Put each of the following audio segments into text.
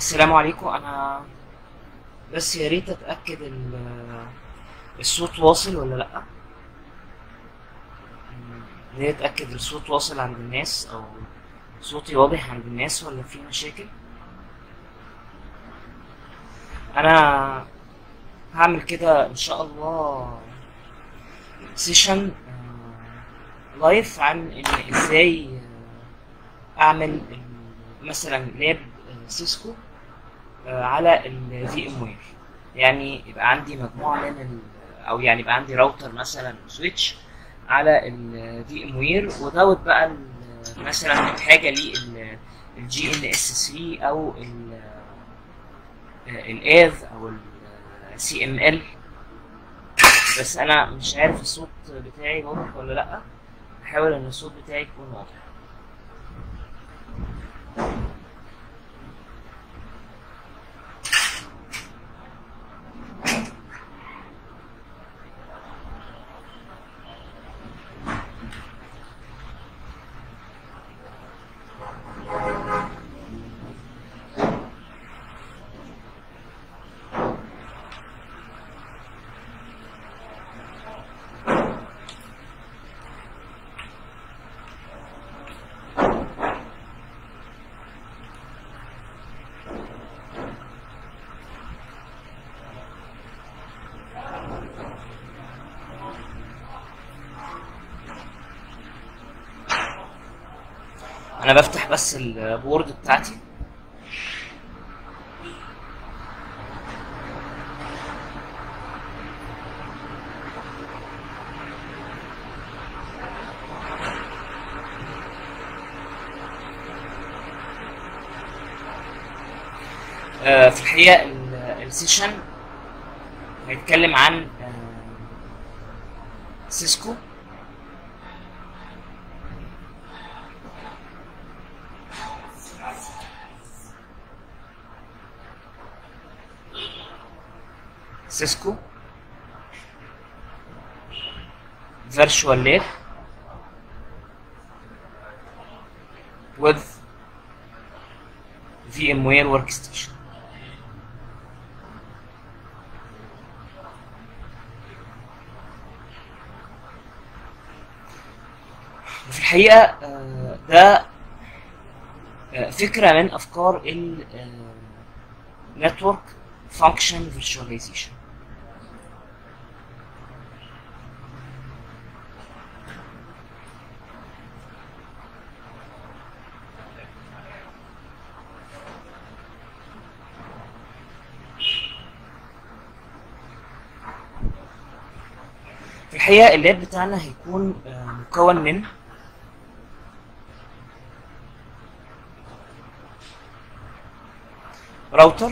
السلام عليكم انا بس يا ريت اتاكد ال- الصوت واصل ولا لا يا ريت اتاكد الصوت واصل عند الناس او صوتي واضح عند الناس ولا في مشاكل انا هعمل كده ان شاء الله سيشن لايف عن ان ازاي آه، اعمل ال- مثلا لاب آه، سيسكو آه، على الفي ام وير يعني يبقى عندي مجموعه من ال او يعني يبقى عندي راوتر مثلا سويتش على الفي ام وير ودوت بقى ال- مثلا حاجه للجي ان اس 3 او الاذ او السي ام ال بس انا مش عارف الصوت بتاعي واضح ولا لا هحاول ان الصوت بتاعي يكون واضح انا بفتح بس البورد بتاعتي آه، في الحقيقة ال- السيشن هيتكلم عن آه، سيسكو سيسكو virtual lab with VMware workstation في الحقيقة آه، ده آه، فكرة من أفكار ال آه، Network Function Virtualization في الحقيقة اللاب بتاعنا هيكون آه، مكون من راوتر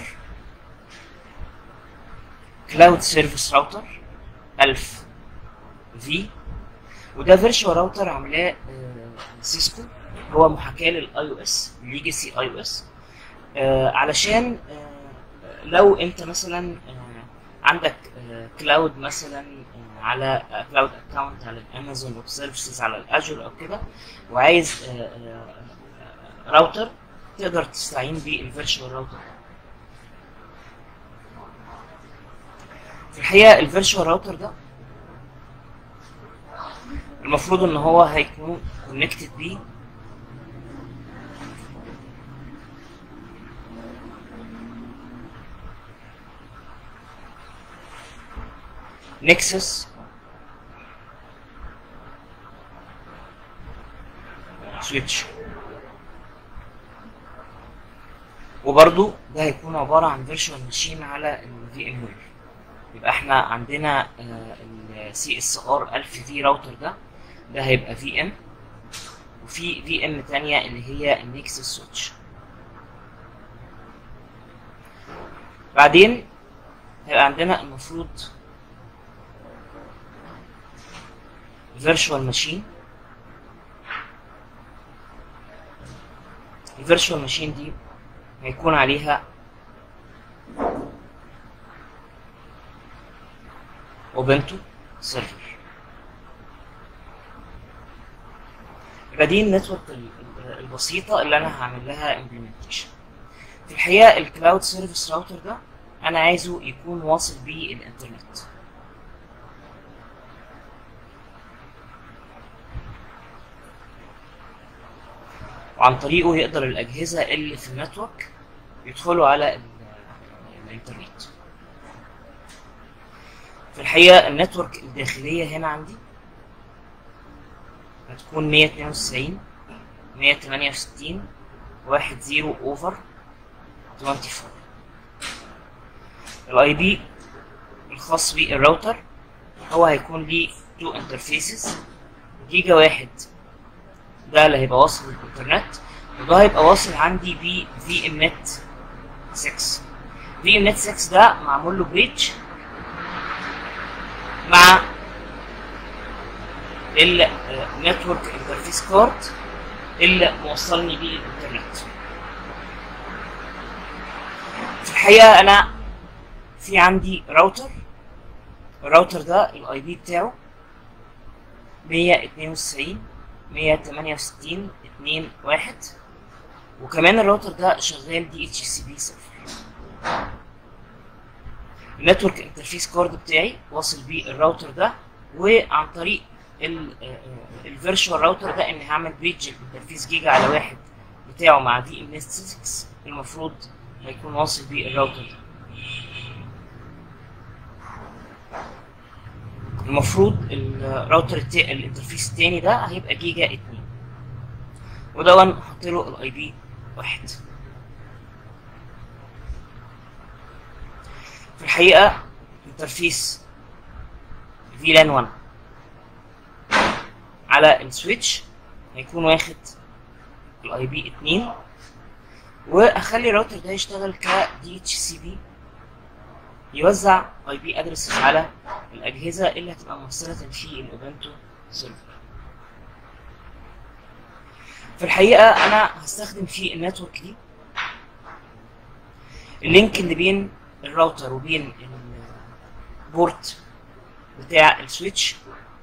كلاود سيرفيس راوتر 1000 في وده فيرتشوال راوتر عاملاه آه، سيسكو هو محاكاه للاي او اس ليجاسي اي او اس علشان آه، لو انت مثلا آه، عندك كلاود مثلا آه، على كلاود اكونت على الامازون ويب سيرفيسز على الاجور او كده وعايز آه، آه، آه، راوتر تقدر تستعين بالفيرتشوال راوتر في الحقيقه الفيرتشوال راوتر ده المفروض ان هو هيكون كونكتد بيه نكسس سويتش وبرضو ده هيكون عبارة عن فيرتشوال ماشين على الفي ام وير يبقى احنا عندنا السي اس ار 1000 في راوتر ده ده هيبقى في ام وفي في ام تانية اللي هي النكسس سويتش بعدين هيبقى عندنا المفروض فيرتشوال ماشين الفيرتشوال ماشين دي هيكون عليها اوبنتو سيرفر يبقى دي النتورك ال- ال- البسيطة اللي أنا هعمل لها implementation في الحقيقه الكلاود سيرفيس راوتر ده انا عايزه يكون واصل بيه الانترنت وعن طريقه يقدر الاجهزه اللي في النتورك يدخلوا على ال- الانترنت في الحقيقه النتورك الداخليه هنا عندي هتكون 192 168 واحد زيرو اوفر 24 الاي بي الخاص بالراوتر هو هيكون ليه تو انترفيسز جيجا واحد ده اللي هيبقى واصل للانترنت وده هيبقى واصل عندي ب في ام نت 6 في ام نت 6 ده معمول له بريدج مع النتورك انترفيس كارد اللي موصلني بيه الانترنت في الحقيقه انا في عندي راوتر الراوتر ده الاي بي بتاعه 192 168 2 1 وكمان الراوتر ده شغال دي اتش سي بي سيرفر النتورك انترفيس كارد بتاعي واصل بيه الراوتر ده وعن طريق الفيرتشوال راوتر ده اني هعمل بريدج الانترفيس جيجا على واحد بتاعه مع في ام اس 6 المفروض هيكون واصل بيه الراوتر ده المفروض الراوتر التا... الانترفيس التاني ده هيبقى جيجا اتنين وده وانا هحط له الاي بي واحد في الحقيقة انترفيس فيلان 1 على السويتش هيكون واخد الاي بي 2 واخلي الراوتر ده يشتغل ك دي اتش سي بي يوزع اي بي ادرسز على الاجهزه اللي هتبقى موصله في الاوبنتو سيرفر في الحقيقه انا هستخدم في النتورك دي اللينك اللي بين الراوتر وبين البورت بتاع السويتش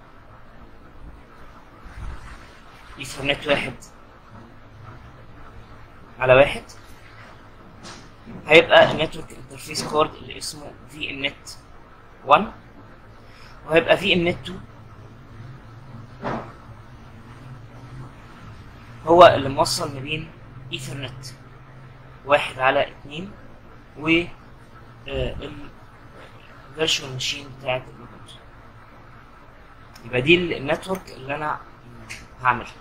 ايثرنت واحد على واحد هيبقى النتورك انترفيس كارد اللي اسمه في ام نت 1 وهيبقى في ام نت 2 هو اللي موصل ما بين ايثرنت واحد على اتنين و الفيرشوال ماشين بتاعت الاوبنتو يبقى دي النتورك اللي انا هعملها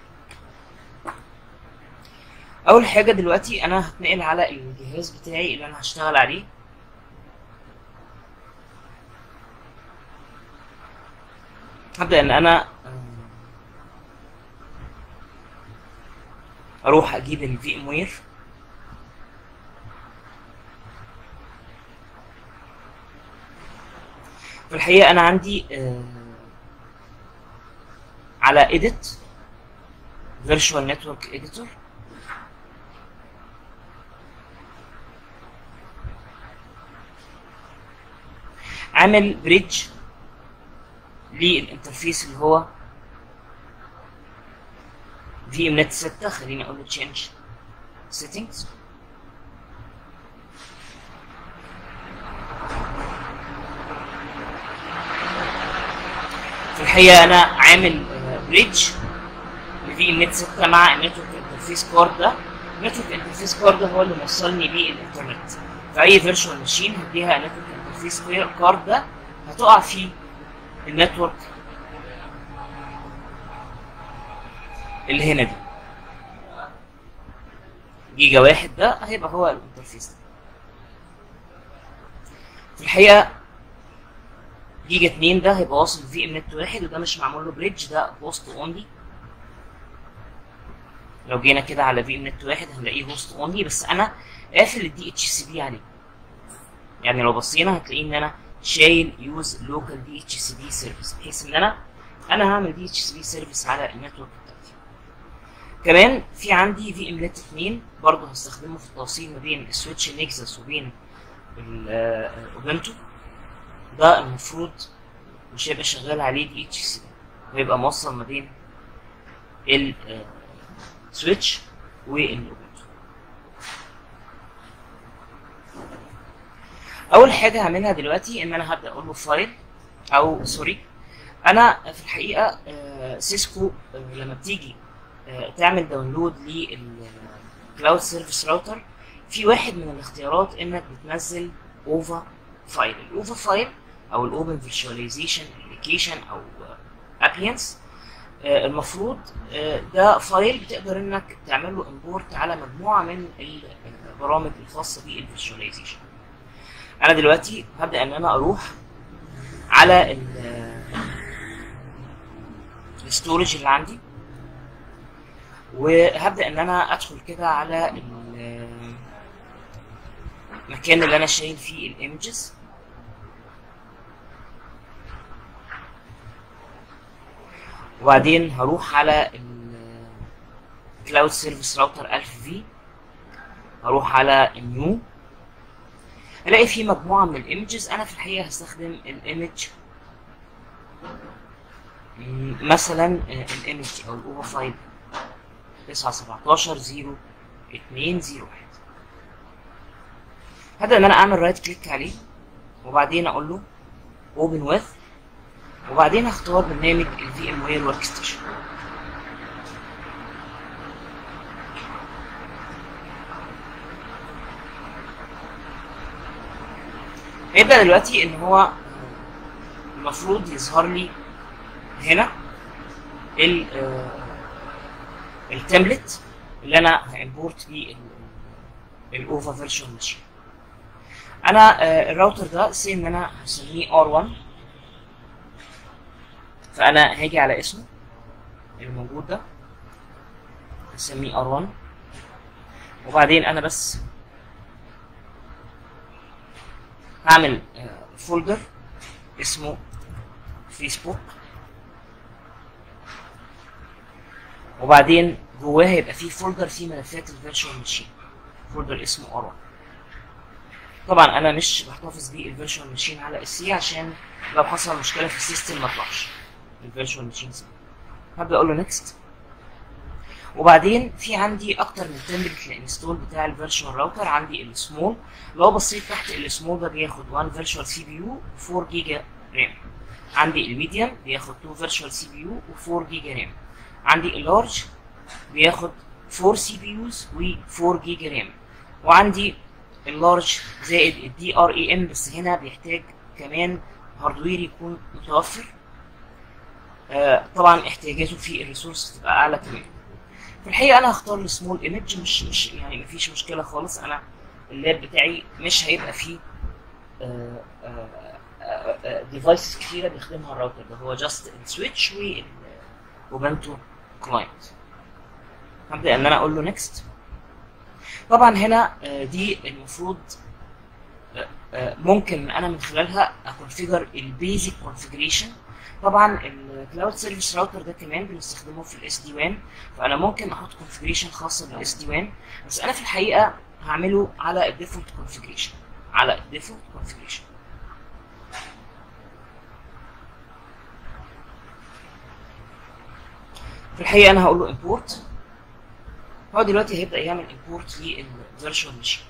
اول حاجه دلوقتي انا هتنقل على الجهاز بتاعي اللي انا هشتغل عليه هبدا ان انا اروح اجيب الفي ام وير في الحقيقه انا عندي على edit virtual network editor عامل بريدج للانترفيس اللي هو في ام نت 6 خليني اقول له تشينج settings في الحقيقه انا عامل بريدج لفي ام نت 6 مع النتورك انترفيس كارد ده النتورك انترفيس كارد هو اللي موصلني بيه الانترنت في اي فيرتشوال ماشين هديها نتورك انترفيس كارد ده هتقع فيه النتورك اللي هنا دي جيجا واحد ده هيبقى هو الانترفيس ده في الحقيقة جيجا اتنين ده هيبقى واصل في ام نت واحد وده مش معمول له بريدج ده هوست اونلي لو جينا كده على في ام نت واحد هنلاقيه هوست اونلي بس انا قافل الدي اتش سي بي عليه يعني لو بصينا هتلاقيه ان انا شايل يوز لوكال دي اتش سي بي سيرفيس بحيث ان انا انا هعمل دي اتش سي بي سيرفيس على النتورك بتاعتي كمان في عندي في ام نت 2 برضه هستخدمه في التوصيل ما بين السويتش نيكسس وبين الاوبنتو ده المفروض مش هيبقى شغال عليه دي اتش سي بي ويبقى موصل ما بين السويتش والاوبنتو اول حاجه هعملها دلوقتي ان انا هبدا اقول له فايل او سوري انا في الحقيقه آه، سيسكو آه، لما بتيجي آه، تعمل داونلود للكلاود سيرفيس راوتر في واحد من الاختيارات انك بتنزل اوفا فايل الاوفا فايل او الاوبن فيرتشواليزيشن ابلكيشن او ابلينس المفروض آه، ده فايل بتقدر انك تعمل له امبورت على مجموعه من البرامج الخاصه بالفيرتشواليزيشن انا دلوقتي هبدا ان انا اروح على الستورج اللي عندي وهبدا ان انا ادخل كده على ال- المكان اللي انا شايل فيه الايمجز وبعدين هروح على الكلاود سيرفيس راوتر 1000 في هروح على النيو الاقي في مجموعه من الايمجز انا في الحقيقه هستخدم الايمج مثلا الايمج او الاوفر فايل 9 17 0 2 0 1 هبدا ان انا اعمل رايت كليك عليه وبعدين اقول له اوبن وذ وبعدين هختار برنامج الفي ام وير ورك ستيشن هيبدا دلوقتي ان هو المفروض يظهر لي هنا ال التمبلت اللي انا هامبورت بيه الاوفر فيرتشوال ماشين انا آه، الراوتر ده سي ان انا هسميه R1 فانا هاجي على اسمه اللي موجود ده هسميه R1 وبعدين انا بس هعمل فولدر اسمه فيسبوك وبعدين جواه هيبقى فيه فولدر فيه ملفات الفيرتشوال ماشين فولدر اسمه R1 طبعا انا مش بحتفظ بيه الفيرتشوال ماشين على اس سي عشان لو حصل مشكله في السيستم ما طلعش الفيرتشوال ماشين هبدا اقول له نيكست وبعدين في عندي اكتر من تمبلت للانستول بتاع الفيرتشوال راوتر عندي السمول لو بصيت تحت السمول ده بياخد 1 فيرتشوال سي بي يو 4 جيجا رام عندي الميديوم بياخد 2 فيرتشوال سي بي يو و4 جيجا رام عندي اللارج بياخد 4 سي بي يوز و4 جيجا رام وعندي اللارج زائد الدي ار اي ام بس هنا بيحتاج كمان هاردوير يكون متوفر آه طبعا احتياجاته في الريسورس تبقى اعلى كمان في الحقيقه انا هختار السمول ايمج مش مش يعني مفيش مشكله خالص انا اللاب بتاعي مش هيبقى فيه ديفايسز كتيره بيخدمها الراوتر ده هو جاست السويتش والاوبنتو كلاينت هبدا ان انا اقول له نيكست طبعا هنا آه، دي المفروض آه، آه، ممكن انا من خلالها اكونفيجر البيزك كونفيجريشن طبعا الكلاود سيرفيس راوتر ده كمان بنستخدمه في الاس دي وان فانا ممكن احط كونفيجريشن خاصه بالاس دي وان بس انا في الحقيقه هعمله على الديفولت كونفيجريشن على الديفولت كونفيجريشن في الحقيقه انا هقول له امبورت هو دلوقتي هيبدا يعمل امبورت للفيرتشوال ماشين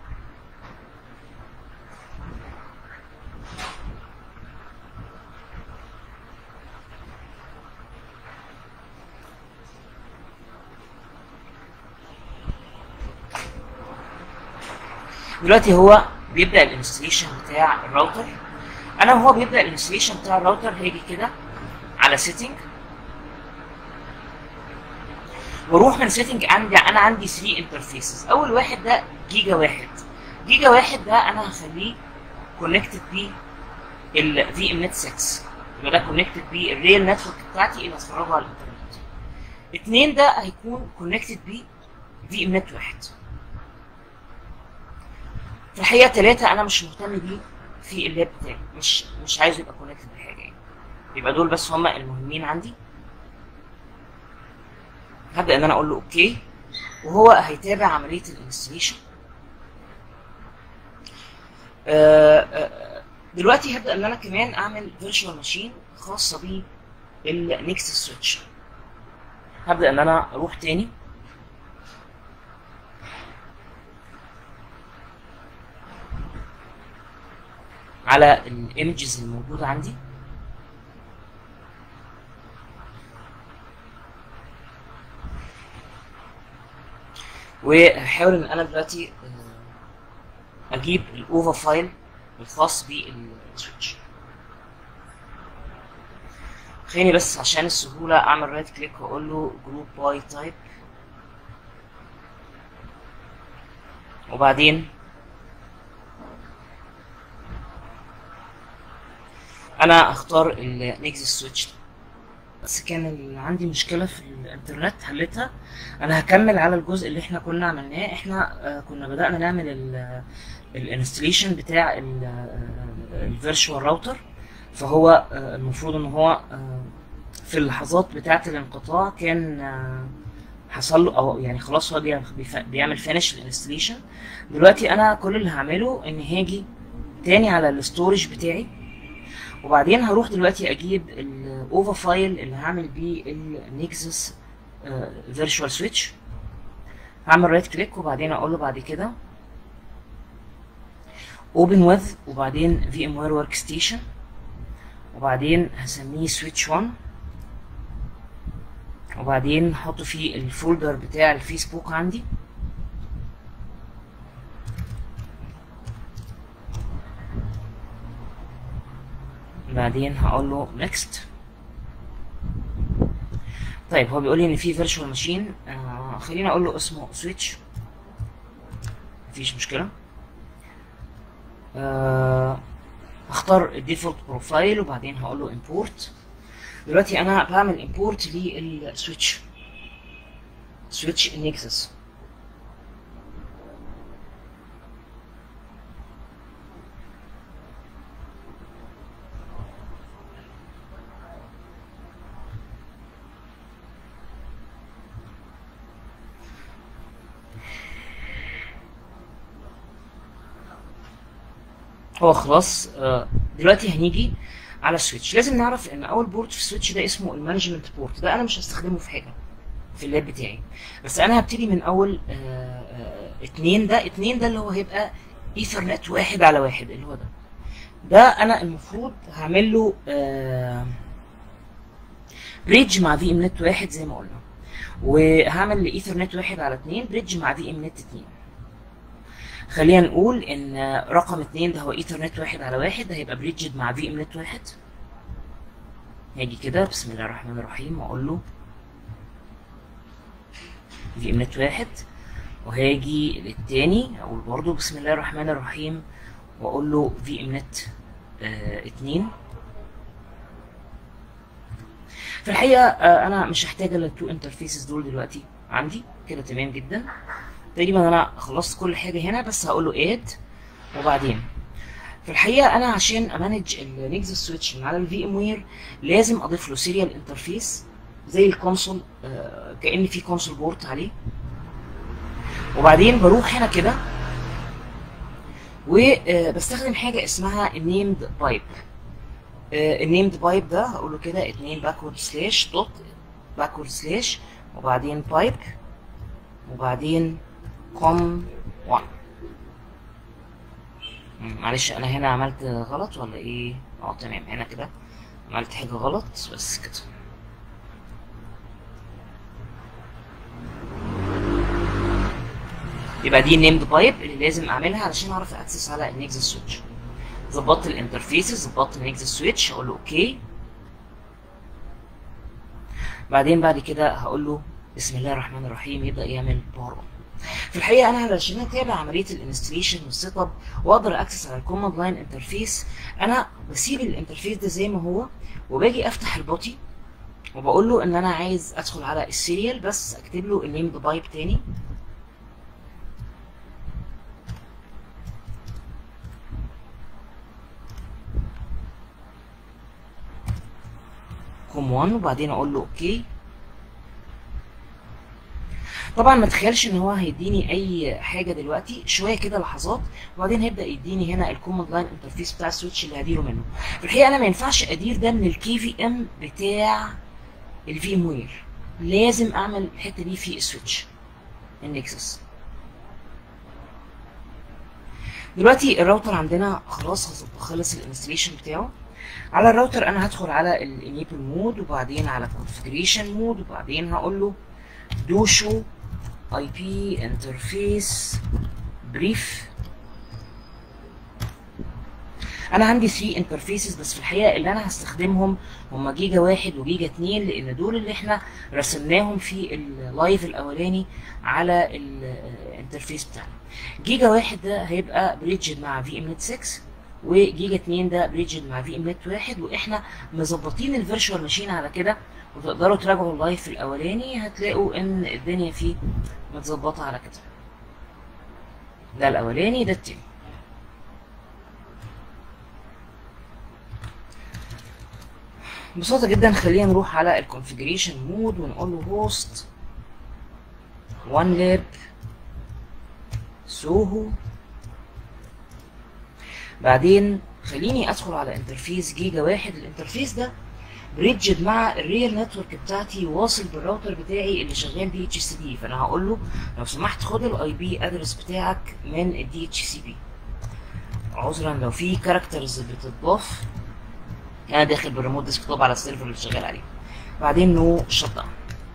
دلوقتي هو بيبدا الانستليشن بتاع الراوتر انا وهو بيبدا الانستليشن بتاع الراوتر هاجي كده على سيتنج واروح من سيتنج عندي انا عندي 3 انترفيسز اول واحد ده جيجا واحد جيجا واحد ده انا هخليه كونكتد بيه الفي ام نت 6 يبقى ده كونكتد بيه الريل نتورك بتاعتي اللي هتفرجه على الانترنت اتنين ده هيكون كونكتد بيه في ام نت واحد في الحقيقه ثلاثة انا مش مهتم بيه في اللاب بتاعي مش مش عايزه يبقى كونكتد بحاجه يعني يبقى دول بس هم المهمين عندي هبدا ان انا اقول له اوكي وهو هيتابع عمليه الانستليشن دلوقتي هبدا ان انا كمان اعمل فيرتشوال ماشين خاصه بالنكست سويتش هبدا ان انا اروح تاني على الايمجز الموجوده عندي وهحاول ان انا دلوقتي آه، اجيب الاوفا فايل الخاص بالسويتش خليني بس عشان السهولة اعمل رايت كليك واقول له جروب باي تايب وبعدين انا اختار النيكس سويتش بس كان ال- عندي مشكلة في الانترنت حلتها انا هكمل على الجزء اللي احنا كنا عملناه احنا آه، كنا بدأنا نعمل الانستليشن بتاع الفيرتشوال راوتر فهو آه، المفروض ان هو آه، في اللحظات بتاعة الانقطاع كان آه، حصل له او يعني خلاص هو بيعمل- بيف- بيعمل فينش الانستليشن دلوقتي انا كل اللي هعمله ان هاجي تاني على الستورج بتاعي وبعدين هروح دلوقتي اجيب الاوفا فايل اللي هعمل بيه النيكسس فيرتشوال سويتش هعمل رايت كليك وبعدين اقول له بعد كده open with وبعدين VMware workstation وبعدين هسميه switch 1 وبعدين هحطه في الفولدر بتاع الفيسبوك عندي بعدين هقول له next طيب هو بيقول لي ان في فيرتشوال ماشين آه خليني اقول له اسمه سويتش مفيش مشكله آه هختار الديفولت بروفايل وبعدين هقول له import دلوقتي انا بعمل import للسويتش سويتش نيكسس هو خلاص آه، دلوقتي هنيجي على السويتش لازم نعرف ان اول بورت في السويتش ده اسمه المانجمنت بورت ده انا مش هستخدمه في حاجه في اللاب بتاعي بس انا هبتدي من اول آه، آه، اتنين ده اتنين ده اللي هو هيبقى ايثرنت واحد على واحد اللي هو ده ده انا المفروض هعمل له بريدج مع في ام نت واحد زي ما قلنا وهعمل لايثرنت واحد على اتنين بريدج مع في ام نت اتنين خلينا نقول ان رقم اتنين ده هو ايثرنت واحد على واحد ده هيبقى بريدجد مع في ام نت واحد هاجي كده بسم الله الرحمن الرحيم واقول له في ام نت واحد وهاجي للتاني اقول برضو بسم الله الرحمن الرحيم واقول له في ام نت آه اتنين في الحقيقة آه انا مش هحتاج الا التو انترفيسز دول دلوقتي عندي كده تمام جدا تقريبا انا خلصت كل حاجه هنا بس هقول له اد وبعدين في الحقيقه انا عشان امانج النيكسس سويتش من على الفي ام وير لازم اضيف له سيريال انترفيس زي الكونسول آه كان في كونسول بورت عليه وبعدين بروح هنا كده وبستخدم حاجه اسمها النيمد بايب النيمد بايب ده هقول له كده اتنين باكورد سلاش دوت باكورد سلاش وبعدين بايب وبعدين كوم 1 معلش انا هنا عملت غلط ولا ايه اه تمام هنا كده عملت حاجه غلط بس كده يبقى دي النيمد بايب اللي لازم اعملها علشان اعرف اكسس على النيكسس سويتش ظبطت الانترفيسز ظبطت النيكسس سويتش اقول له اوكي بعدين بعد كده هقول له بسم الله الرحمن الرحيم يبدا يعمل باور اون في الحقيقه انا علشان اتابع عمليه الانستليشن والسيت اب واقدر اكسس على الكوماند لاين انترفيس انا بسيب الانترفيس ده زي ما هو وباجي افتح البوتي وبقول له ان انا عايز ادخل على السيريال بس اكتب له النيم بايب تاني كوم 1 وبعدين اقول له اوكي طبعا ما تخيلش ان هو هيديني اي حاجه دلوقتي شويه كده لحظات وبعدين هيبدا يديني هنا الكوماند لاين انترفيس بتاع السويتش اللي هديره منه في الحقيقه انا ما ينفعش ادير ده من الكي في ام بتاع الفي ام وير لازم اعمل الحته دي في السويتش النكسس دلوقتي الراوتر عندنا خلاص خلص الانستليشن بتاعه على الراوتر انا هدخل على الانيبل مود وبعدين على configuration مود وبعدين هقول له do show IP interface brief انا عندي 3 انترفيسز بس في الحقيقه اللي انا هستخدمهم هم جيجا واحد وجيجا اتنين لان دول اللي احنا رسمناهم في اللايف الاولاني على الانترفيس بتاعنا جيجا واحد ده هيبقى بريدجد مع في ام نت 6 وجيجا 2 ده بريدجد مع في ام نت واحد واحنا مظبطين الفيرتشوال ماشين على كده وتقدروا تراجعوا اللايف الاولاني هتلاقوا ان الدنيا فيه متظبطه على كده ده الاولاني ده التاني ببساطة جدا خلينا نروح على الكونفيجريشن مود ونقول له هوست وان لاب سوهو بعدين خليني ادخل على انترفيس جيجا واحد الانترفيس ده بريدجد مع الريال نتورك بتاعتي واصل بالراوتر بتاعي اللي شغال دي اتش سي بي فانا هقول له لو سمحت خد الاي بي ادرس بتاعك من الدي اتش سي بي عذرا لو في كاركترز بتضاف انا داخل بالريموت ديسكتوب على السيرفر اللي شغال عليه بعدين نو شت داون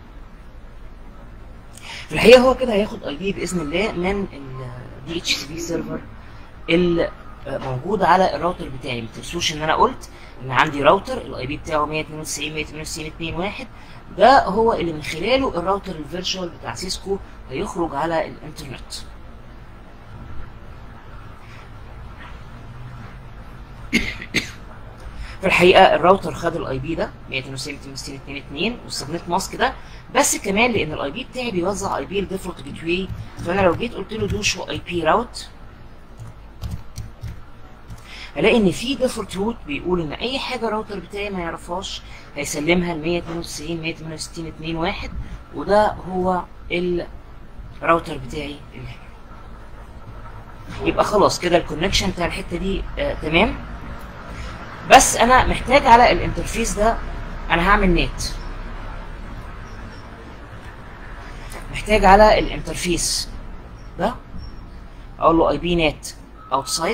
في الحقيقه هو كده هياخد اي بي باذن الله من الدي اتش سي بي سيرفر اللي موجود على الراوتر بتاعي ما تنسوش ان انا قلت ان عندي راوتر الاي بي بتاعه 192 192 2 1 ده هو اللي من خلاله الراوتر الفيرتشوال بتاع سيسكو هيخرج على الانترنت في الحقيقه الراوتر خد الاي بي ده 192 262 2 والسبنت ماسك ده بس كمان لان الاي بي بتاعي بيوزع اي بي الديفولت جيت واي فانا لو جيت قلت له دو شو اي بي راوت هلاقي ان في ديفولت روت بيقول ان اي حاجه الراوتر بتاعي ما يعرفهاش هيسلمها ل 192 168 2 1 وده هو الراوتر بتاعي اللي يبقى خلاص كده الكونكشن بتاع الحته دي آه تمام بس انا محتاج على الانترفيس ده انا هعمل نت محتاج على الانترفيس ده اقول له اي بي نت اوتسايد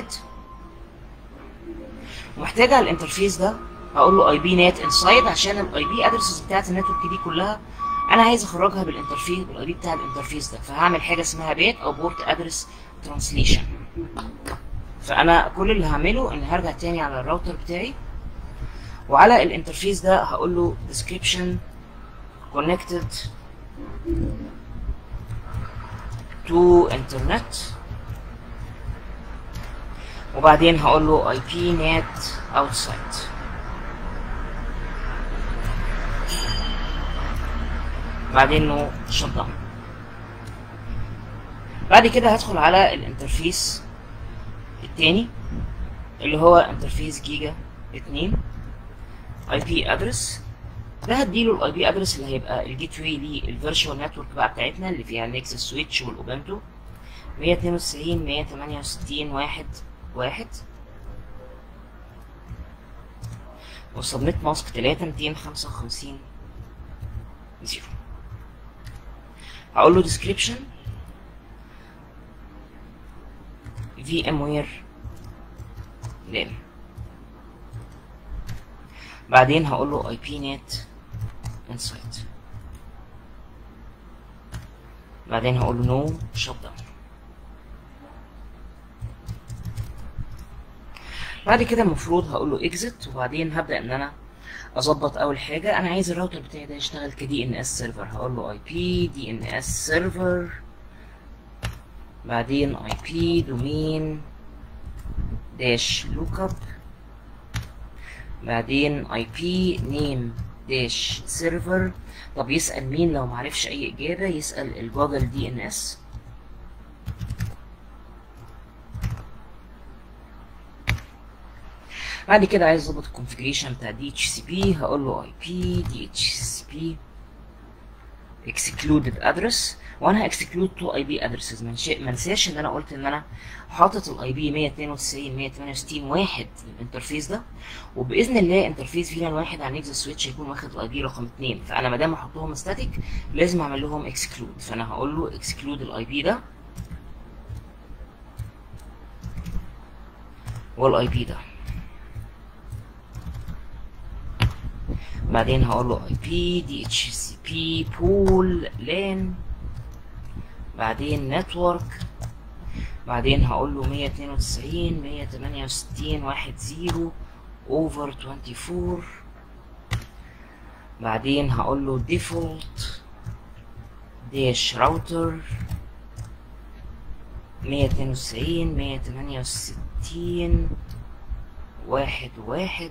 ومحتاج على الانترفيس ده هقول له اي بي نت انسايد عشان الاي بي ادرسز بتاعت النتورك دي كلها انا عايز اخرجها بالانترفيس بالاي بي بتاع الانترفيس ده فهعمل حاجه اسمها بيت او بورت ادرس ترانسليشن فانا كل اللي هعمله ان هرجع تاني على الراوتر بتاعي وعلى الانترفيس ده هقول له description connected to internet وبعدين هقول له IP net outside بعدين نو شت داون بعد كده هدخل على الانترفيس التاني اللي هو انترفيس جيجا اتنين اي بي ادرس ده هديله الاي بي ادرس اللي هيبقى الجيت واي للفيرتشوال نتورك بقى بتاعتنا اللي فيها النكسس سويتش والاوبنتو 192 168 واحد واحد وسبميت ماسك 3 255 زيرو هقول له description VMware LAN بعدين هقول له IP net inside بعدين هقول له no shut down بعد كده المفروض هقول له exit وبعدين هبدأ ان انا اظبط اول حاجة انا عايز الراوتر بتاعي ده يشتغل ك DNS server هقول له IP DNS server بعدين IP domain dash lookup بعدين IP name dash server طب يسأل مين لو معرفش أي إجابة يسأل الجوجل دي ان اس بعد كده عايز اظبط الكونفيجريشن بتاع دي اتش سي بي هقول له اي بي دي اتش سي بي excluded address وانا هاكسكلود تو اي بي ادرسز ما انساش ان انا قلت ان انا حاطط الاي بي 192 168 واحد للانترفيس ده وباذن الله انترفيس فيلان واحد على نيكس سويتش هيكون واخد الاي بي رقم 2 فانا ما دام احطهم ستاتيك لازم اعمل لهم اكسكلود فانا هقول له اكسكلود الاي بي ده والاي بي ده بعدين هقول له اي بي دي اتش سي بي بول لان بعدين نتورك بعدين هقول له 192 168 واحد زيرو اوفر 24 بعدين هقول له ديفولت داش راوتر 192 168 واحد واحد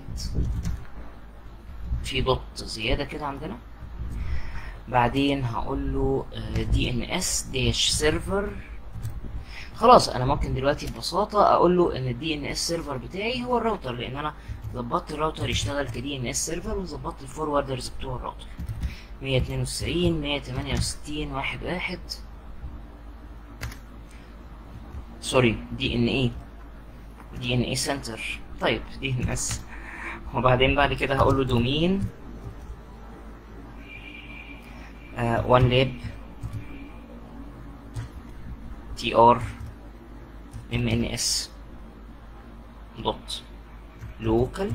في دوت زيادة كده عندنا بعدين هقول له دي ان اس داش سيرفر خلاص انا ممكن دلوقتي ببساطة اقول له ان الدي ان اس سيرفر بتاعي هو الراوتر لان انا ظبطت الراوتر يشتغل كدي ان اس سيرفر وظبطت الفوروردرز بتوع الراوتر 192 168 واحد واحد سوري دي ان اي دي ان اي سنتر طيب دي ان اس وبعدين بعد كده هقول له دومين وان لاب تي ار ام ان اس دوت لوكال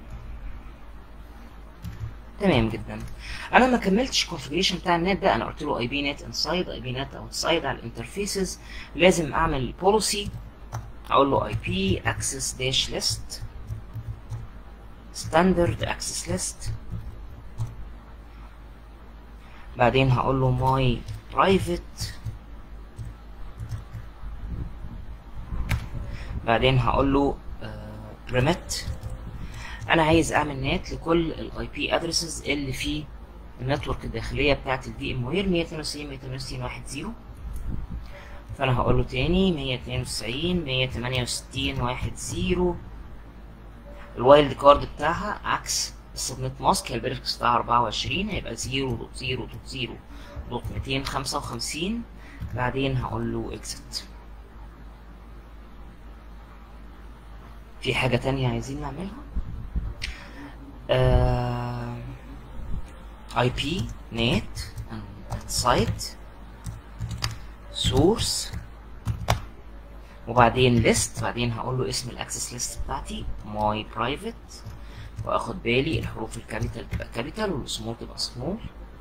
تمام جدا انا ما كملتش الكونفجريشن بتاع النت ده انا قلت له اي بي نت انسايد اي بي نت اوتسايد على الانترفيسز لازم اعمل بوليسي اقول له اي بي اكسس داش ليست ستاندرد اكسس ليست بعدين هقول له ماي برايفت بعدين هقول له ريميت انا عايز اعمل نت لكل الاي بي ادرسز اللي في النتورك الداخليه بتاعه الفي ام وير 192 168 واحد زيرو فانا هقول له تاني 192 168 واحد زيرو الوايلد كارد بتاعها عكس السبنت ماسك هي البريفكس بتاعها 24 هيبقى 0.0.0.255 بعدين هقول له اكزت في حاجة تانية عايزين نعملها اي بي نت سايت سورس وبعدين ليست بعدين هقول له اسم الاكسس ليست بتاعتي ماي برايفت واخد بالي الحروف الكابيتال تبقى كابيتال والسمول تبقى سمول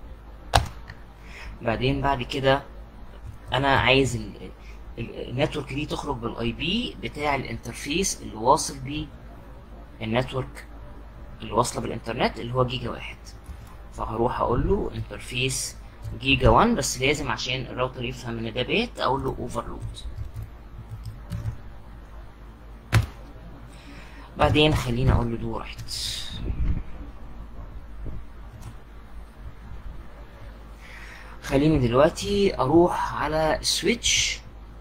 بعدين بعد كده انا عايز ال- ال- النتورك دي تخرج بالاي بي بتاع الانترفيس اللي واصل بيه النتورك اللي واصله بالانترنت اللي هو جيجا واحد فهروح اقول له انترفيس جيجا 1 بس لازم عشان الراوتر يفهم ان ده بيت اقول له اوفرلود بعدين خليني اقول له دو رايت خليني دلوقتي اروح على السويتش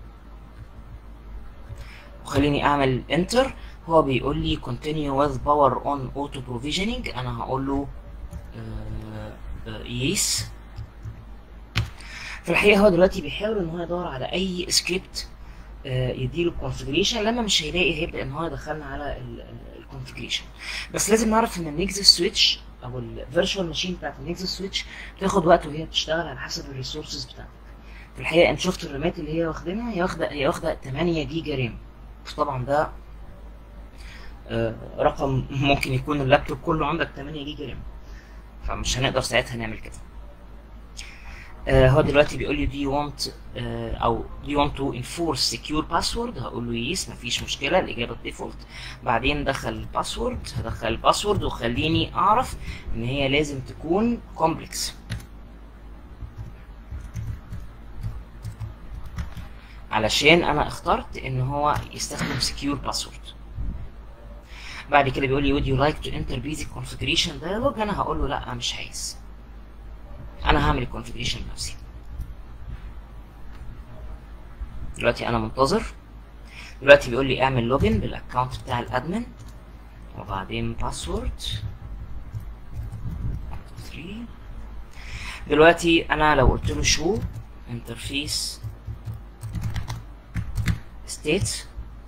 وخليني اعمل انتر هو بيقول لي continue with power on auto provisioning انا هقول له يس في الحقيقه هو دلوقتي بيحاول ان هو يدور على اي سكريبت يديله الكونفجريشن لما مش هيلاقي هيبدا ان هو يدخلنا على الكونفجريشن بس لازم نعرف ان النكزس سويتش او الفيرتشوال ماشين بتاعت النكزس سويتش بتاخد وقت وهي بتشتغل على حسب الريسورسز بتاعتك في الحقيقه انت شفت الرامات اللي هي واخدينها هي واخده هي واخده 8 جيجا رام طبعا ده آه، رقم ممكن يكون اللابتوب كله عندك 8 جيجا رام فمش هنقدر ساعتها نعمل كده آه، هو دلوقتي بيقول لي do you want آه، او do you want to enforce secure password هقول له yes مفيش مشكله الاجابه ديفولت بعدين دخل الباسورد هدخل الباسورد وخليني اعرف ان هي لازم تكون كومبلكس علشان انا اخترت ان هو يستخدم secure password بعد كده بيقول لي would you like to enter basic configuration dialog انا هقول له لا مش عايز انا هعمل الكونفيجريشن بنفسي دلوقتي انا منتظر دلوقتي بيقول لي اعمل لوجن بالاكونت بتاع الادمن وبعدين باسورد دلوقتي انا لو قلت له شو انترفيس ستيت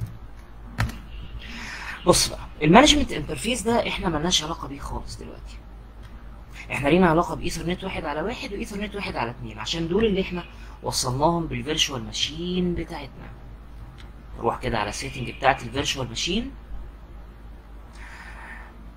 بص بقى المانجمنت انترفيس ده احنا ملناش علاقه بيه خالص دلوقتي احنا لينا علاقه بايثرنت واحد على واحد وايثرنت واحد على اتنين عشان دول اللي احنا وصلناهم بالفيرشوال ماشين بتاعتنا نروح كده على السيتنج بتاعت الفيرشوال ماشين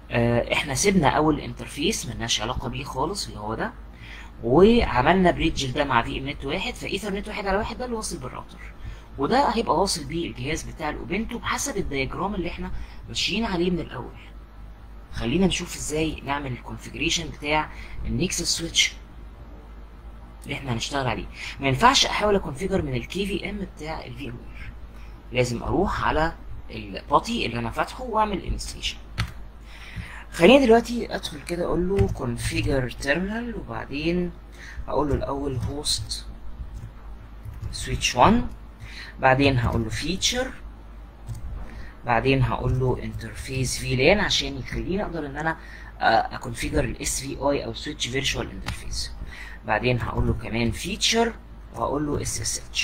آه، احنا سيبنا اول انترفيس ملناش علاقه بيه خالص اللي هو ده وعملنا بريدج ده مع في ام نت واحد فايثر نت واحد على واحد ده اللي واصل بالراوتر وده هيبقى واصل بيه الجهاز بتاع الاوبنتو بحسب الدياجرام اللي احنا ماشيين عليه من الاول خلينا نشوف ازاي نعمل الكونفيجريشن بتاع النكسس سويتش اللي احنا هنشتغل عليه ما ينفعش احاول اكونفيجر من الكي في ام بتاع الفي ام لازم اروح على الباتي اللي انا فاتحه واعمل انستليشن خليني دلوقتي ادخل كده اقول له configure terminal وبعدين هقول له الاول host switch 1 بعدين هقول له feature بعدين هقول له interface VLAN عشان يخليني اقدر ان انا اكونفيجر الاس في اي او switch virtual interface بعدين هقول له كمان feature وهقول له SSH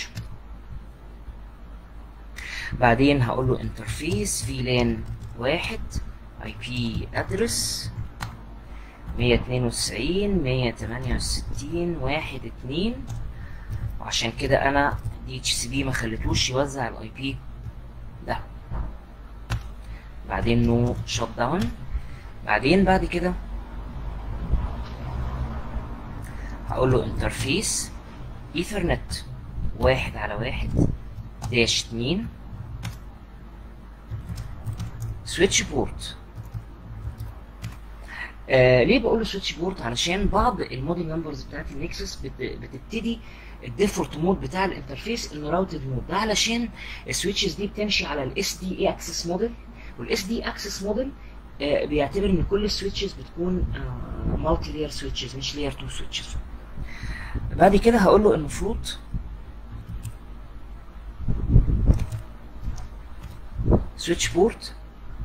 بعدين هقول له interface VLAN واحد IP address 192 168 واحد اتنين وعشان كده انا دي اتش سي بي ما خليتوش يوزع الاي بي ده بعدين نو شوت داون بعدين بعد كده هقول له انترفيس ايثرنت واحد على واحد داش اتنين سويتش بورت آه ليه بقول له سويتش بورت علشان بعض الموديل نمبرز بتاعت النكسس بت بتبتدي الديفولت مود بتاع الانترفيس انه راوتد مود ده علشان السويتشز دي بتمشي على الاس دي اي اكسس موديل والاس دي اكسس موديل آه بيعتبر ان كل السويتشز بتكون مالتي لاير سويتشز مش لاير 2 سويتشز بعد كده هقول له المفروض سويتش بورت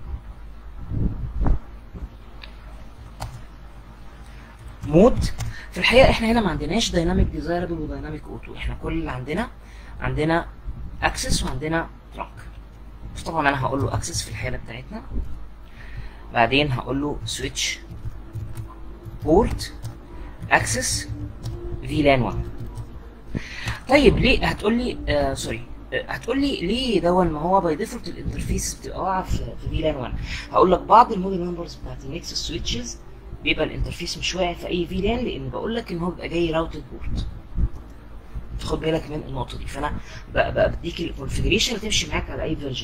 مود في الحقيقه احنا هنا ما عندناش دايناميك ديزايربل ودايناميك اوتو احنا كل اللي عندنا عندنا اكسس وعندنا ترانك طبعا انا هقول له اكسس في الحاله بتاعتنا بعدين هقول له سويتش بورت اكسس فيلان 1 طيب ليه هتقول لي آه سوري هتقول لي ليه دون ما هو باي ديفولت الانترفيس بتبقى واقعه في في فيلان 1 هقول لك بعض الموديل نمبرز بتاعت النكسس سويتشز بيبقى الانترفيس مش واقع في اي فيلان لان بقول لك ان هو بيبقى جاي راوتد بورت خد بالك من النقطه دي فانا بقى, بقى بديك الكونفجريشن اللي تمشي معاك على اي فيرجن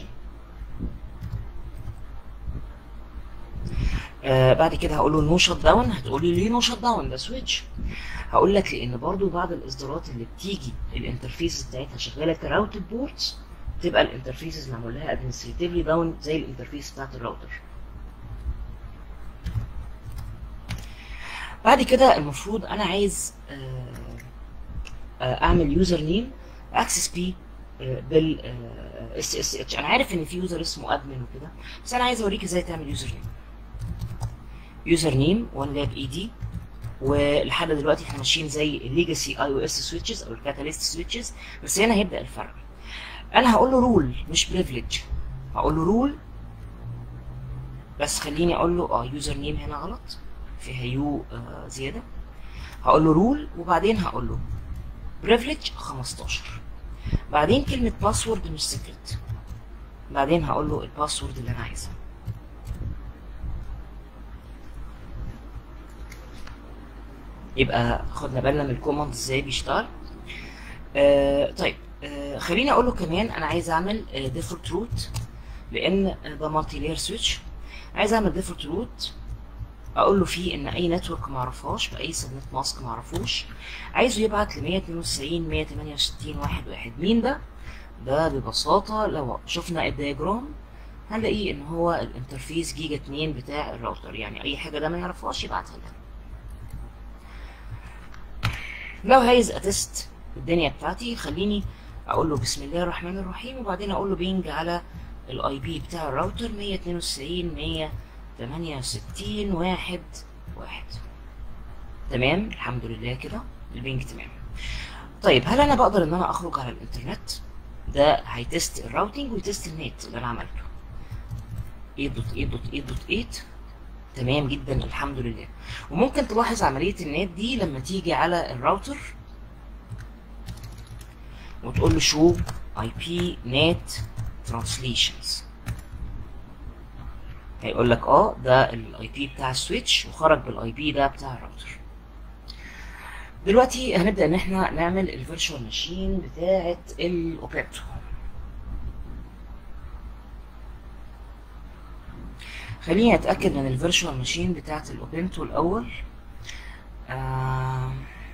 آه بعد كده هقول له نو شت داون هتقول لي ليه نو شت داون ده سويتش هقول لك لان برضو بعض الاصدارات اللي بتيجي الانترفيس بتاعتها شغاله كراوتد بورتس تبقى الانترفيسز معمول لها ادمنستريتيفلي داون زي الانترفيس بتاعت الراوتر بعد كده المفروض انا عايز اعمل يوزر نيم اكسس بيه بال اس اس اتش انا عارف ان في يوزر اسمه ادمن وكده بس انا عايز اوريك ازاي تعمل يوزر نيم يوزر نيم وان لاب اي دي ولحد دلوقتي احنا ماشيين زي الليجاسي اي او اس سويتشز او الكاتاليست سويتشز بس هنا هيبدا الفرق انا هقول له رول مش بريفليج هقول له رول بس خليني اقول له اه يوزر نيم هنا غلط فيها يو آه زياده هقول له رول وبعدين هقول له بريفليج 15 بعدين كلمه باسورد مش سيكريت بعدين هقول له الباسورد اللي انا عايزها يبقى خدنا بالنا من الكوماند ازاي بيشتغل آه طيب آه خليني اقول له كمان انا عايز اعمل ديفولت روت لان ده مالتي لاير سويتش عايز اعمل ديفولت روت اقول له فيه ان اي نتورك ما اعرفهاش باي سبنت ماسك ما اعرفوش عايزه يبعت ل 192 168 واحد واحد مين ده ده ببساطه لو شفنا الدياجرام هنلاقيه ان هو الانترفيس جيجا 2 بتاع الراوتر يعني اي حاجه ده ما يعرفهاش يبعتها لنا لو عايز اتست الدنيا بتاعتي خليني اقول له بسم الله الرحمن الرحيم وبعدين اقول له بينج على الاي بي بتاع الراوتر 192 168 واحد واحد تمام الحمد لله كده البينج تمام طيب هل انا بقدر ان انا اخرج على الانترنت ده هيتست الراوتنج ويتست النت اللي انا عملته 8.8.8.8 تمام جدا الحمد لله وممكن تلاحظ عملية النت دي لما تيجي على الراوتر وتقول له شو اي بي نت ترانسليشنز هيقول لك اه ده الاي بي بتاع السويتش وخرج بالاي بي ده بتاع الراوتر دلوقتي هنبدا ان احنا نعمل الفيرتشوال ماشين بتاعه الاوبيتو خليني اتاكد من الفيرتشوال ماشين بتاعه الاوبنتو الاول آه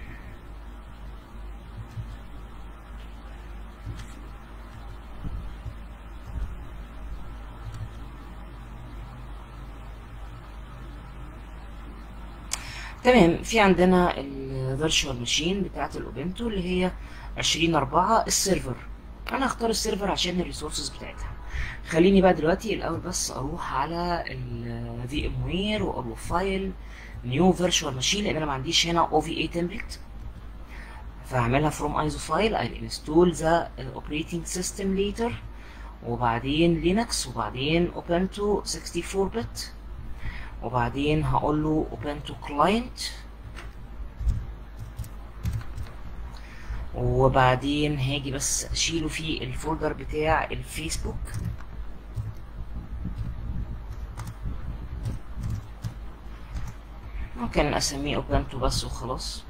تمام في عندنا الفيرتشوال ماشين بتاعه الاوبنتو اللي هي 20 4 السيرفر انا هختار السيرفر عشان الريسورسز بتاعتها خليني بقى دلوقتي الاول بس اروح على الفي ام وير واقول فايل نيو فيرتشوال ماشين لان انا ما عنديش هنا او في اي تمبلت فهعملها فروم ايزو فايل I'll install the operating system later وبعدين لينكس وبعدين اوبنتو 64 بت وبعدين هقول له اوبنتو كلاينت وبعدين هاجي بس اشيله في الفولدر بتاع الفيسبوك ممكن اسميه اوبنتو بس وخلاص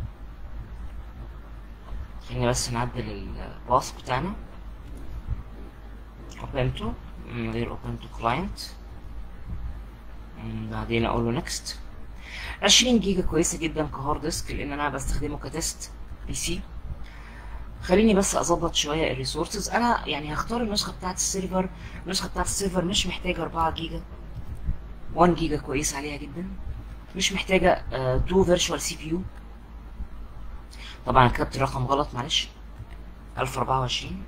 خلينا بس نعدل الباث بتاعنا اوبنتو من غير اوبنتو كلاينت بعدين اقول له نكست 20 جيجا كويسه جدا كهارد ديسك لان انا بستخدمه كتست بي سي خليني بس اظبط شويه الريسورسز انا يعني هختار النسخه بتاعه السيرفر النسخه بتاعه السيرفر مش محتاجه 4 جيجا 1 جيجا كويس عليها جدا مش محتاجه 2 فيرتشوال سي بي يو طبعا كتبت الرقم غلط معلش 1024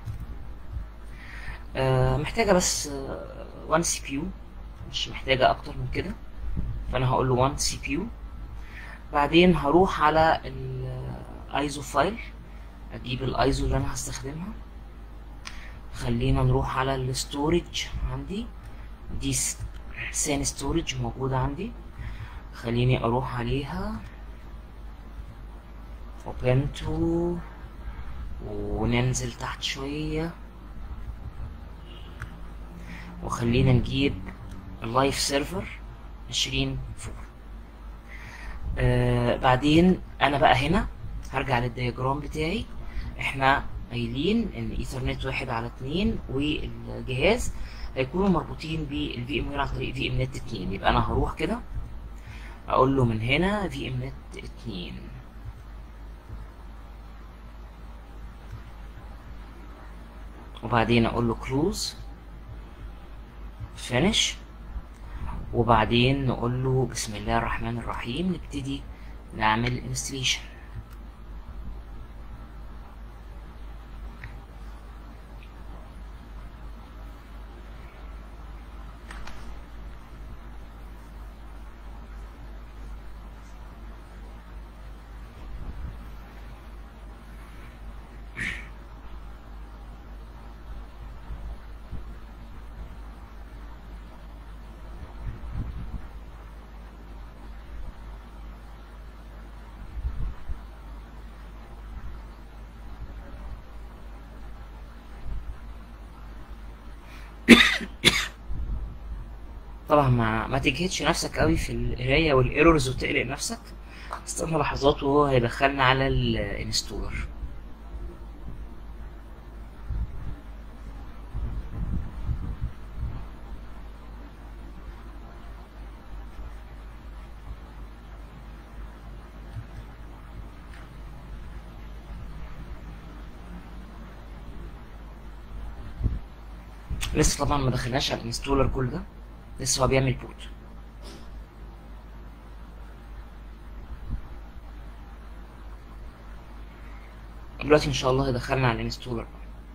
آه محتاجه بس 1 سي بي يو مش محتاجه اكتر من كده فانا هقول له 1 سي بي يو بعدين هروح على الايزو فايل اجيب الايزو اللي انا هستخدمها خلينا نروح على الستورج عندي دي سان ستورج موجودة عندي خليني اروح عليها اوبنتو وننزل تحت شوية وخلينا نجيب اللايف سيرفر عشرين فور آه بعدين انا بقى هنا هرجع للدياجرام بتاعي احنا قايلين ان ايثرنت واحد على اتنين والجهاز هيكونوا مربوطين بالفي ام وير عن طريق في ام نت اتنين يبقى انا هروح كده اقول له من هنا في ام نت اتنين وبعدين اقول له كلوز فينش وبعدين نقول له بسم الله الرحمن الرحيم نبتدي نعمل انستليشن طبعا ما ما تجهدش نفسك قوي في القرايه والايرورز وتقلق نفسك استنى لحظات وهو هيدخلنا على الانستولر لسه طبعا ما دخلناش على الانستولر كل ده لسه هو بيعمل بوت دلوقتي ان شاء الله هيدخلنا على الانستولر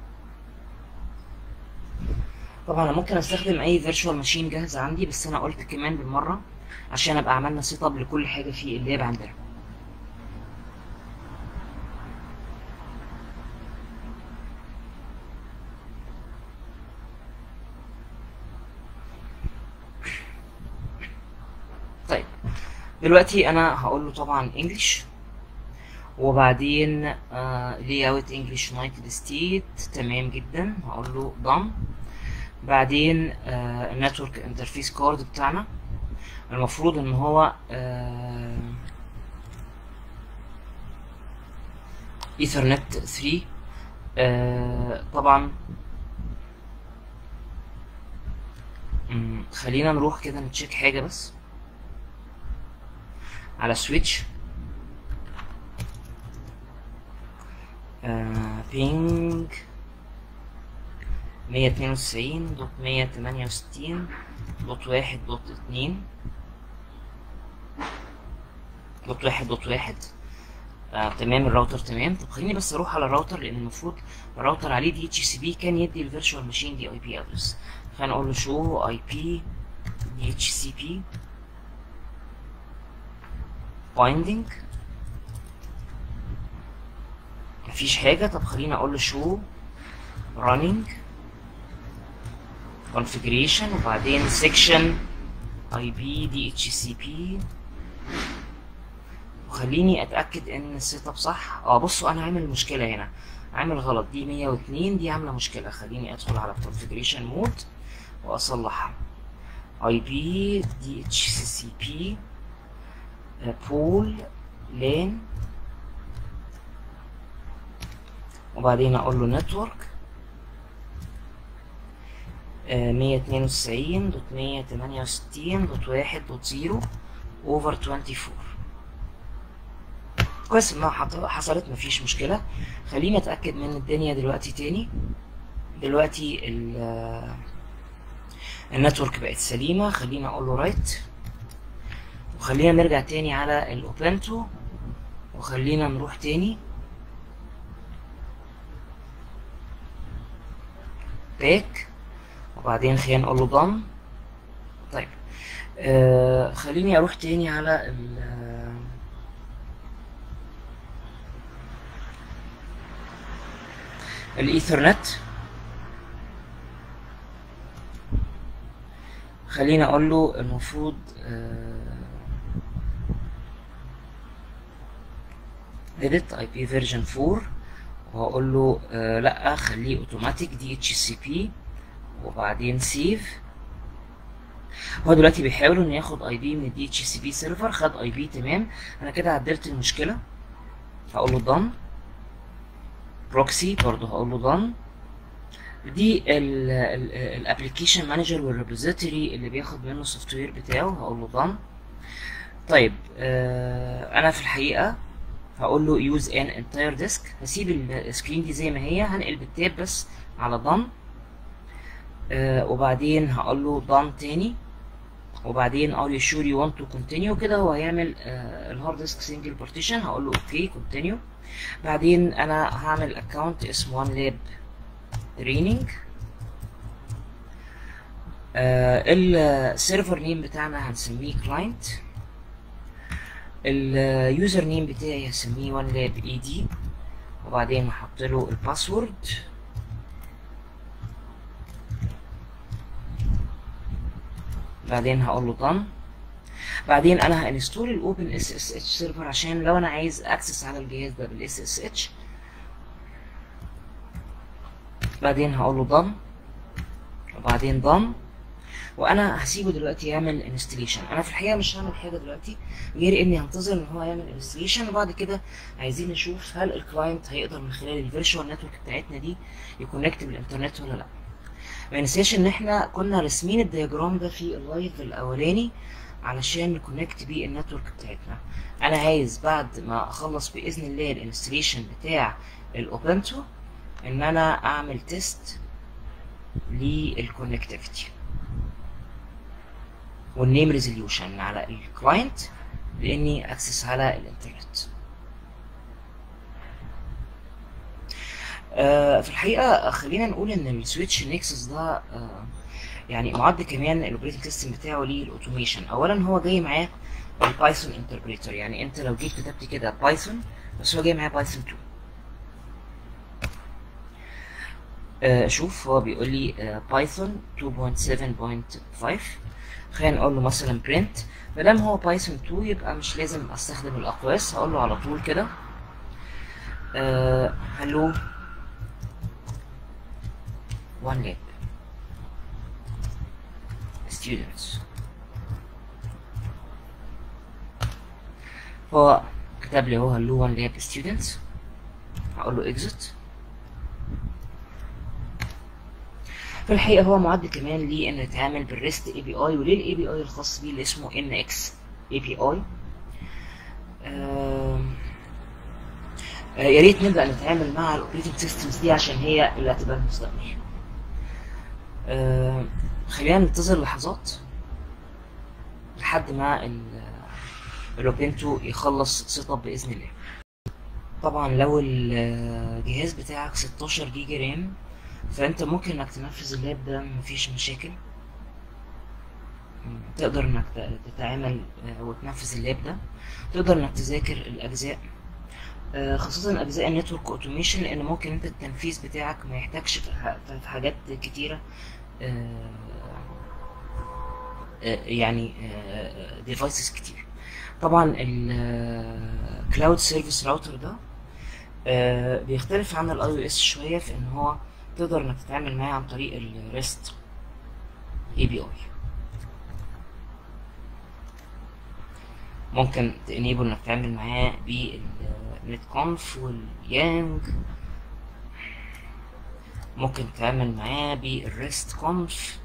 طبعا انا ممكن استخدم اي فيرتشوال ماشين جاهزه عندي بس انا قلت كمان بالمره عشان ابقى عملنا سيت اب لكل حاجه في اللاب عندنا طيب دلوقتي انا هقول له طبعا انجلش وبعدين لي اوت انجلش يونايتد ستيت تمام جدا هقول له done بعدين النتورك انترفيس كارد بتاعنا المفروض ان هو ايثرنت 3 آه طبعا مم، خلينا نروح كده نتشيك حاجة بس على سويتش آه بينج مية اتنين وتسعين دوت مية تمانية وستين دوت واحد دوت اتنين دوت واحد دوت واحد آه تمام الراوتر تمام طب خليني بس اروح على الراوتر لان المفروض الراوتر عليه دي اتش سي بي كان يدي الفيرتشوال ماشين دي اي بي ادرس خلينا نقول له شو اي بي دي اتش سي بي بايندينج مفيش حاجة طب خلينا اقول له شو running configuration وبعدين section IP DHCP وخليني اتاكد ان السيت اب صح اه بصوا انا عامل مشكله هنا عامل غلط دي 102 دي عامله مشكله خليني ادخل على configuration مود واصلحها اي بي دي اتش سي سي بي بول لين وبعدين اقول له نتورك مية اتنين وتسعين دوت مية تمانية وستين دوت واحد دوت زيرو اوفر توينتي فور كويس انها حط- حصلت مفيش مشكلة خليني اتأكد من الدنيا دلوقتي تاني دلوقتي ال النتورك بقت سليمة خلينا اقول له رايت وخلينا نرجع تاني على الاوبنتو وخلينا نروح تاني باك وبعدين خلينا نقول له done طيب آه خليني اروح تاني على ال الايثرنت خليني اقول له المفروض آه edit IP version 4 وهقول له آه لا خليه اوتوماتيك دي اتش سي بي وبعدين سيف هو دلوقتي بيحاول انه ياخد اي بي من الدي اتش سي بي سيرفر خد اي بي تمام انا كده عدلت المشكله هقول له done بروكسي برضه هقول له done دي الابلكيشن مانجر والريبوزيتوري اللي بياخد منه السوفت وير بتاعه هقول له done طيب آه انا في الحقيقه هقول له يوز ان انتاير ديسك هسيب السكرين دي زي ما هي هنقل بالتاب بس على done آه وبعدين هقول له done تاني وبعدين are you sure you want to continue كده هو هيعمل آه الهارد ديسك سنجل بارتيشن هقول له اوكي continue بعدين انا هعمل اكونت اسمه one lab training آه السيرفر نيم بتاعنا هنسميه كلاينت اليوزر نيم بتاعي هسميه one lab ed وبعدين هحط له الباسورد بعدين هقول له done بعدين انا هانستول الاوبن اس اس اتش سيرفر عشان لو انا عايز اكسس على الجهاز ده بالاس اس اتش بعدين هقول له done وبعدين done وانا هسيبه دلوقتي يعمل انستليشن انا في الحقيقه مش هعمل حاجه دلوقتي غير اني هنتظر ان هو يعمل انستليشن وبعد كده عايزين نشوف هل الكلاينت هيقدر من خلال الفيرتشوال نتورك بتاعتنا دي يكونكت بالانترنت ولا لا ما ننساش ان احنا كنا راسمين الدياجرام ده في اللايف الاولاني علشان نكونكت بيه النتورك بتاعتنا انا عايز بعد ما اخلص باذن الله الانستليشن بتاع الاوبنتو ان انا اعمل تيست للكونكتيفيتي والنيم ريزوليوشن على الكلاينت باني اكسس على الانترنت آه في الحقيقه خلينا نقول ان السويتش نيكسس ده آه يعني معد كمان الاوبريتنج سيستم بتاعه للاوتوميشن اولا هو جاي معاه البايثون انتربريتر يعني انت لو جيت كتبت كده بايثون بس هو جاي معاه بايثون 2 آه شوف هو بيقول لي بايثون 2.7.5 خلينا نقول له مثلا print ما دام هو بايثون 2 يبقى مش لازم استخدم الاقواس هقول له على طول كده هلو وان لاب students هو كتب لي هو هلو 1 لاب students هقول له exit في الحقيقة هو معد كمان ليه انه يتعامل بالريست اي بي اي وليه الاي بي اي الخاص بيه اللي اسمه ان اكس اي بي اي يا ريت نبدا نتعامل مع الاوبريتنج سيستمز دي عشان هي اللي هتبقى المستقبل آه، خلينا ننتظر لحظات لحد ما ال- الاوبنتو يخلص سيت اب باذن الله طبعا لو الجهاز بتاعك 16 جيجا رام فانت ممكن انك تنفذ اللاب ده مفيش مشاكل تقدر انك ت- تتعامل آه، وتنفذ اللاب ده تقدر انك تذاكر الاجزاء آه، خاصة أجزاء النتورك أوتوميشن لأن ممكن أنت التنفيذ بتاعك ما يحتاجش في ح- في حاجات كتيرة آه، آه، يعني ديفايسز كتير طبعا الكلاود سيرفيس راوتر ده آه، بيختلف عن الاي او اس شويه في ان هو تقدر انك تتعامل معاه عن طريق الريست اي بي اي ممكن تانيبل انك تعمل معاه بالنت كونف واليانج ممكن تعمل معاه بالريست كونف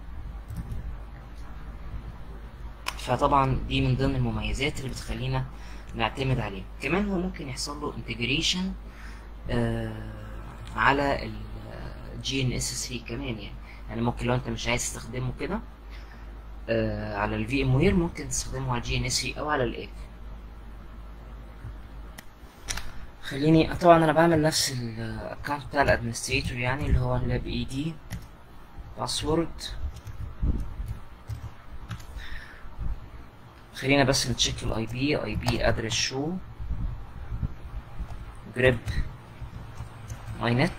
فطبعا دي من ضمن المميزات اللي بتخلينا نعتمد عليه كمان هو ممكن يحصل له انتجريشن على الجي ان اس 3 كمان يعني يعني ممكن لو انت مش عايز تستخدمه كده آه، على الفي ام وير ممكن تستخدمه على الجي ان اس 3 او على الاك خليني طبعا انا بعمل نفس الاكونت بتاع الادمنستريتور يعني اللي هو اللاب اي دي باسورد خلينا بس نتشيك الاي بي اي بي ادرس شو جريب ماي نت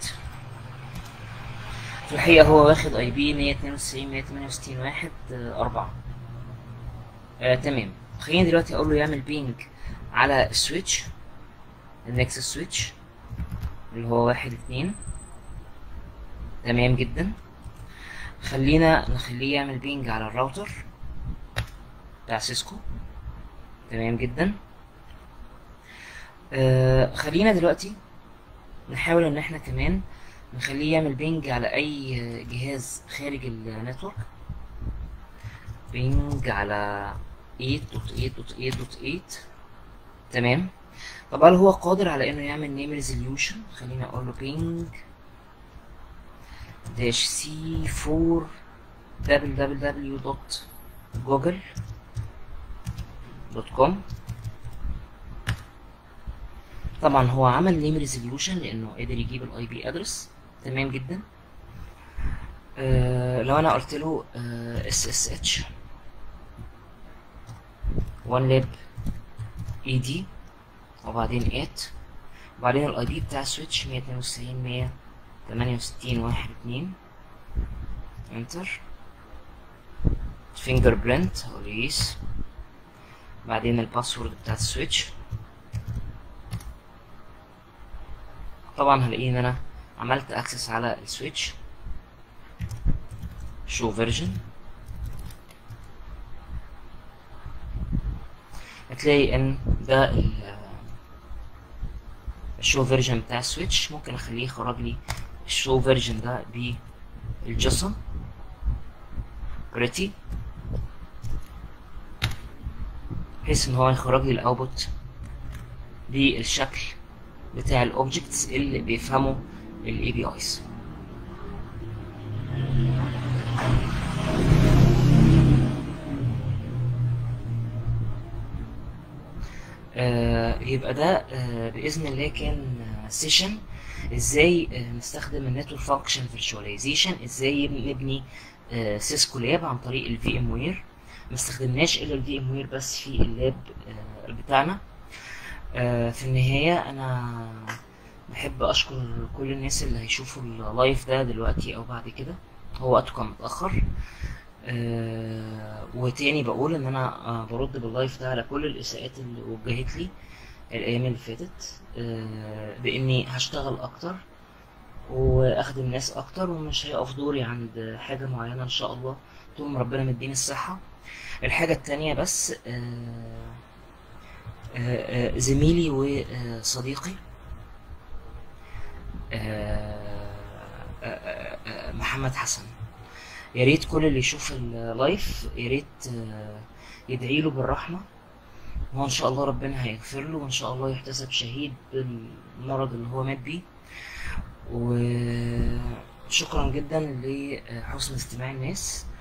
في الحقيقة هو واخد اي بي 192 168 واحد آه، أربعة آه تمام خليني دلوقتي أقول له يعمل بينج على السويتش النكس سويتش اللي هو واحد اتنين تمام جدا خلينا نخليه يعمل بينج على الراوتر بتاع سيسكو تمام جدا آه خلينا دلوقتي نحاول ان احنا كمان نخليه يعمل بينج على اي جهاز خارج النتورك بينج على 8.8.8.8 تمام طب هل هو قادر على انه يعمل نيم ريزوليوشن خلينا اقول له بينج داش سي 4 www.google دوت كوم طبعا هو عمل نيم ريزوليوشن لانه قدر يجيب الاي بي ادرس تمام جدا آه لو انا قلت له اس اس اتش 1 لاب اي دي وبعدين 8 وبعدين الاي بي بتاع السويتش 192 168 واحد اتنين انتر فينجر برنت هقول يس بعدين الباسورد بتاع السويتش طبعا هلاقي ان انا عملت اكسس على السويتش شو فيرجن هتلاقي ان ده ال- الشو فيرجن بتاع السويتش ممكن اخليه يخرج لي الشو فيرجن ده بالجسم بريتي بحيث ان هو يخرج لي الاوتبوت بالشكل بتاع الاوبجكتس اللي بيفهموا الاي بي ايز يبقى ده آه، باذن الله كان سيشن ازاي آه، نستخدم النتورك فانكشن فيرتشواليزيشن ازاي نبني سيسكو لاب عن طريق الفي ام وير ما استخدمناش الا الفي ام وير بس في اللاب آه، بتاعنا آه، في النهاية أنا بحب أشكر كل الناس اللي هيشوفوا اللايف ده دلوقتي أو بعد كده هو وقته كان متأخر آه، وتاني بقول إن أنا آه، برد باللايف ده على كل الإساءات اللي وجهت لي الأيام اللي فاتت آه، بإني هشتغل أكتر واخدم الناس اكتر ومش هيقف دوري عند حاجة معينة ان شاء الله طول ما ربنا مديني الصحة الحاجة التانية بس آه، آه، آه، زميلي وصديقي آه، آه، آه، آه، محمد حسن يا ريت كل اللي يشوف اللايف يا ريت آه، يدعي له بالرحمة هو ان شاء الله ربنا هيغفر له وان شاء الله يحتسب شهيد بالمرض اللي هو مات بيه وشكرا جدا لحسن استماع الناس